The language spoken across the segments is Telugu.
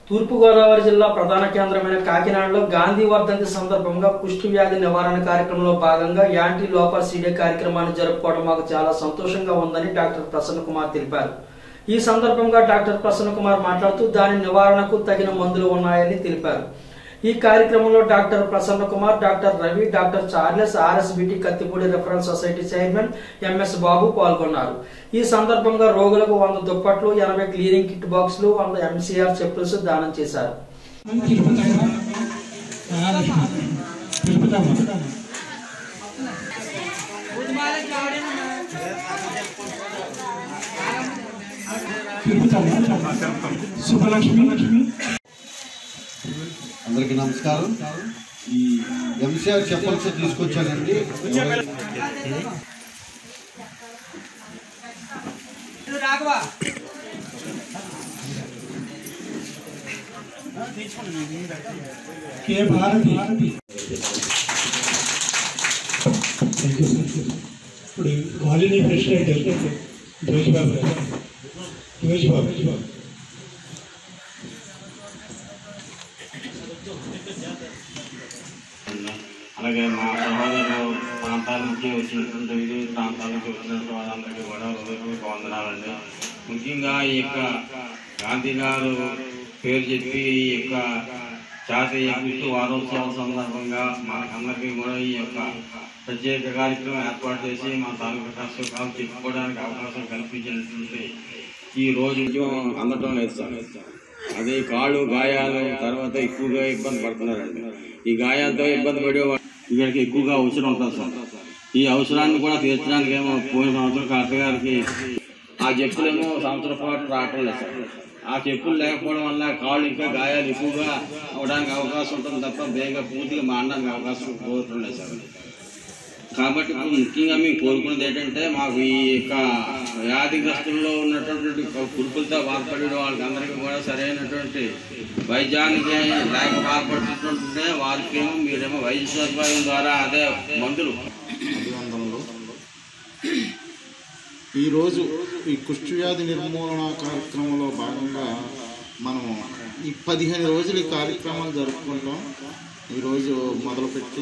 తూర్పుగోదావరి జిల్లా ప్రధాన కేంద్రమైన కాకినాడలో గాంధీ వర్ధంతి సందర్భంగా కుష్టి వ్యాధి నివారణ కార్యక్రమంలో భాగంగా యాంటీ లోపర్ సీడే కార్యక్రమాన్ని జరుపుకోవడం మాకు చాలా సంతోషంగా ఉందని డాక్టర్ ప్రసన్న కుమార్ తెలిపారు ఈ సందర్భంగా డాక్టర్ ప్రసన్న కుమార్ మాట్లాడుతూ దాని నివారణకు తగిన మందులు ఉన్నాయని తెలిపారు ఈ కార్యక్రమంలో doctor Prasanna Kumar doctor Ravi doctor Charles RSBT Kathipudi referral society chairman MS Babu పాల్గొన్నారు ఈ సందర్భంగా రోగులకు వంద దుప్పట్లు ఎనభై క్లీనింగ్ కిట్ బాక్సులు వంద ఎంసీఆర్ చెప్పుల్స్ దానం చేశారు తిరుపతమ్మ మహాలక్ష్మి తిరుపతమ్మ తిరుపతమ్మ శుభలక్ష్మి లక్ష్మి అందరికీ నమస్కారం ఈ ఎంసీఆర్ చెప్పల్స్ తీసుకొచ్చానండి K Bharati thank you sir ఇప్పుడు కాలనీ ప్రెసిడెంట్ జోజిబాబు గారు జోజిబాబు అలాగే మా సహోదరులు ప్రాంతాల నుంచి వచ్చినటువంటి వివిధ ప్రాంతాల నుంచి వచ్చినటువంటి వాళ్ళందరికీ కూడా హృదయపూర్వక వందనాలండి ముఖ్యంగా ఈ యొక్క గాంధీ గారు పేరు చెప్పి ఈ యొక్క జాతీయ కృషి వారోత్సవం సందర్భంగా మనకందరికీ కూడా ఈ యొక్క ప్రత్యేక కార్యక్రమం ఏర్పాటు చేసి మా తాలూకా కష్టకాలు చెప్పుకోవడానికి అవకాశం కల్పించినటువంటి ఈ రోజు అందటం లేదు సార్ అదే కాళ్ళు గాయాలు తర్వాత ఎక్కువగా ఇబ్బంది పడుతున్నారండి ఈ గాయాలతో ఇబ్బంది పడేవాళ్ళు ఇక్కడికి ఎక్కువగా అవసరం ఉంటుంది సార్ ఈ అవసరాన్ని కూడా తీర్చడానికి ఏమో పోయిన సంవత్సరం కలెక్టర్ గారికి ఆ చెప్పులేమో సంవత్సరం పాటు రావటం లేదు సార్ ఆ చెప్పులు లేకపోవడం వల్ల కాళ్ళు ఇంకా గాయాలు ఎక్కువగా అవడానికి అవకాశం ఉంటుంది తప్ప బేగా పూర్తిగా మారడానికి అవకాశం కోరటం లేదు సార్ కాబట్టి ఇప్పుడు ముఖ్యంగా మేము కోరుకున్నది ఏంటంటే మాకు ఈ యొక్క వ్యాధిగ్రస్తుల్లో ఉన్నటువంటి కురుపులతో బాధపడే వాళ్ళకి అందరికీ కూడా సరైనటువంటి వైద్యానికి లేక బాధపడుతుంటే వారికేమో మీరేమో వైద్య సదుపాయం ద్వారా అదే మందులు అభివందనలు ఈరోజు ఈ కుష్ఠవ్యాధి నిర్మూలన కార్యక్రమంలో భాగంగా మనము ఈ పదిహేను రోజులు ఈ కార్యక్రమాలు జరుపుకుంటాం ఈరోజు మొదలుపెట్టి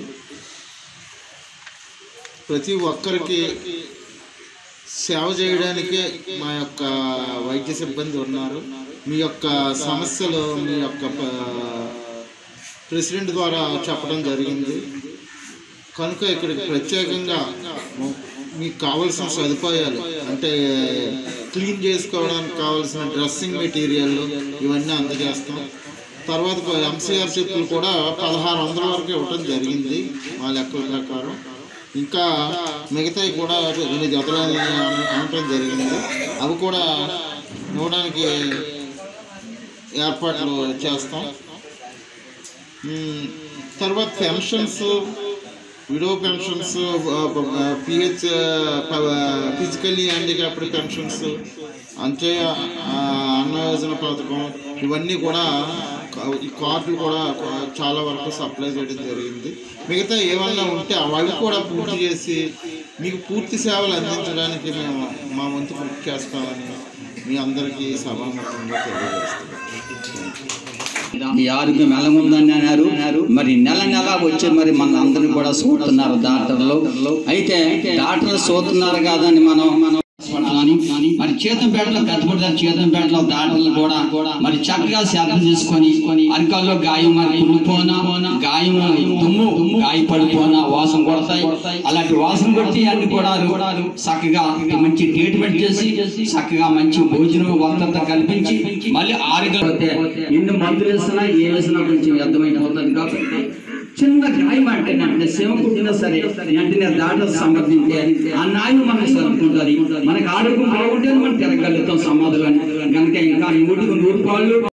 ప్రతి ఒక్కరికి సేవ చేయడానికే మా యొక్క వైద్య సిబ్బంది ఉన్నారు మీ యొక్క సమస్యలు మీ యొక్క ప- ప్రెసిడెంట్ ద్వారా చెప్పడం జరిగింది కనుక ఇక్కడికి ప్రత్యేకంగా మీకు కావలసిన సదుపాయాలు అంటే క్లీన్ చేసుకోవడానికి కావాల్సిన డ్రెస్సింగ్ మెటీరియల్ ఇవన్నీ అందజేస్తాం తర్వాత ఎంసీఆర్ చెప్పులు కూడా పదహారు వందల వరకు ఇవ్వటం జరిగింది మా లెక్కల ప్రకారం ఇంకా మిగతావి కూడా రెండు జతలు అని అన- అనటం జరిగింది అవి కూడా ఇవ్వడానికి ఏర్పాట్లు చేస్తాం మ్మ్. తర్వాత pensions widow pensions PH physically handicapped pensions అంతే ఆ, అన్న యోజన పథకం ఇవన్నీ కూడా కా- ఈ కార్డులు కూడా కొ- చాలా వరకు సప్లై చేయడం జరిగింది మిగతా ఏమన్నా ఉంటే అవి కూడా పూర్తి చేసి మీకు పూర్తి సేవలు అందించడానికి మేము మా వంతు కృషి చేస్తామని మీ అందరికీ సభాముఖంగా తెలియజేస్తున్నాం ఈ ఆరోగ్యం ఎలా ఉందని అన్నారు మరి నెల నెల వచ్చి మరి మన అందరిని కూడా చూస్తున్నారు డాక్టర్లు అయితే డాక్టర్లు చూస్తున్నారు కాదని మనం మనం అని మరి చేతంపేటలో పెద్దపడి చేతంపేటలో డాక్టర్లు కూడా మరి చక్కగా శ్రద్ధ తీసుకొని అరికాల్లో గాయం మరి కుళ్ళిపోనా గాయం దుమ్ము గాయపడిపోనా వాసన కొడతాయి అలాంటి వాసన కొట్టి అన్ని కూడా చక్కగా మంచి ట్రీట్మెంట్ చేసి చక్కగా మంచి భోజనం వక్తత కల్పించి మళ్ళీ ఆరోగ్యం ఎన్ని మందులు వేసినా ఏ వేసినా కొంచెం అర్థమైపోతుంది కాబట్టి చిన్న గాయం అంటే అంటే సేవ కుట్టినా సరే వెంటనే దాటలు సంబంధించి ఆ న్యాయం మనకు సరుకుంటుంది మనకి ఆరోగ్యం బాగుంటే మనం తిరగలుగుతాం సమాధులని కనుక ఇంకా నూటికి నూరు పాళ్ళు